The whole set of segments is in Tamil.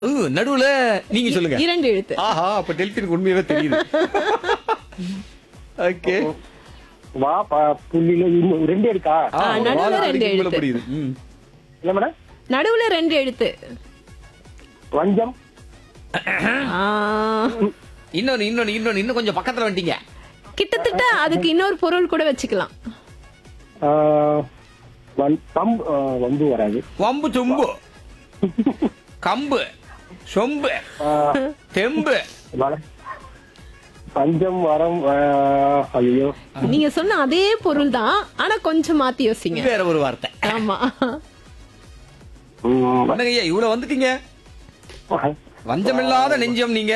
உ, நடுவுல நீங்க சொல்லுங்க இரண்டு எழுத்து ஆஹா அப்ப டெல்பினுக்கு உண்மையாவே தெரியுது ஓகே வா பா புள்ளில இன்னும் ரெண்டு இருக்கா ஆ, நடுவுல ரெண்டு எழுத்து. புரியுது ம். இல்ல மேடம் நடுவுல ரெண்டு எழுத்து வஞ்சம் ஆ, இன்னொன்னு இன்னொன்னு இன்னொன்னு இன்னும் கொஞ்சம் பக்கத்துல வந்துட்டீங்க கிட்டத்தட்ட அதுக்கு இன்னொரு பொருள் கூட வச்சுக்கலாம் ஆ, வந்- தம் ஆ, வந்து வராது வம்பு சொம்பு கம்பு சொம்பு ஆ, தெம்பு வர- பஞ்சம் வரம் ஆ, ஐயோ நீங்க சொன்ன அதே பொருள் தான் ஆனா கொஞ்சம் மாத்தி யோசிங்க வேற ஒரு வார்த்தை ஆமா ம், என்னங்க ஐயா இவ்வளவு வந்துட்டீங்க வஞ்சமில்லாத நெஞ்சம் நீங்க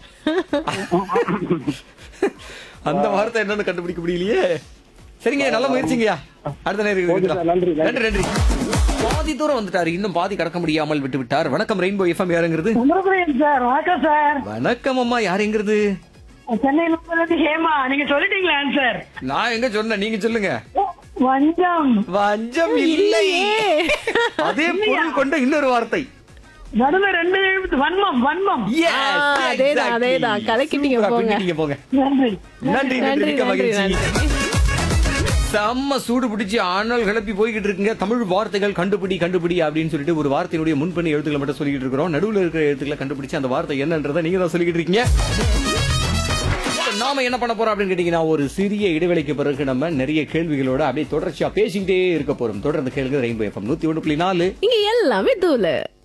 அந்த வார்த்தை என்னன்னு கண்டுபிடிக்க முடியலையே சரிங்க நல்ல முயற்சிங்கய்யா அடுத்த நேரம் ஓகே சார், நன்றி, நன்றி நன்றி பாதி தூரம் வந்துட்டாரு இன்னும் பாதி கடக்க முடியாமல் விட்டு விட்டார் வணக்கம் ரெயின்போ எஃப்எம் யாருங்கிறது சுந்தரபுரம் சார் வணக்கம் சார் வணக்கம் அம்மா யாருங்கிறது சென்னையில இருந்து ஹேமா நீங்க சொல்லிட்டீங்களா ஆன்சர் நான் எங்க சொன்னேன் நீங்க சொல்லுங்க வஞ்சம் வஞ்சம் இல்லை அதே பொருள் கொண்ட இன்னொரு வார்த்தை நடுவுல ரெண்டு எழுத்து வன்மம் வன்மம் Yes, ஆ, அதேதான், exactly. அதேதான். கலக்கிட்டீங்க சூப்பரா போங்க. பின்னிட்டீங்க போங்க நன்றி நன்றி நன்றி நன்றி மிக்க நன்றி மகிழ்ச்சி நன்றி செம்ம சூடு பிடிச்சி ஆனல் கிளப்பி போய்கிட்டு இருக்குங்க தமிழ் வார்த்தைகள் கண்டுபிடி கண்டுபிடி அப்படின்னு சொல்லிட்டு ஒரு வார்த்தையினுடைய முன்பணி எழுத்துக்களை மட்டும் சொல்லிட்டு இருக்கிறோம் நடுவுல இருக்கிற எழுத்துக்களை கண்டுபிடிச்சு அந்த வார்த்தை என்னன்றதை நீங்க தான் சொல்லிக்கிட்டு இருக்கீங்க இப்ப நாம என்ன பண்ண போறோம் அப்படின்னு கேட்டீங்கன்னா ஒரு சிறிய இடைவெளிக்கு பிறகு நம்ம நிறைய கேள்விகளோட அப்படியே தொடர்ச்சியா பேசிக்கிட்டே இருக்க போறோம் தொடர்ந்து கேளுங்க ரெயின்போ எஃப்எம் நூத்தி ஒன்று புள்ளி நாலு இங்க எல்லாமே தூளு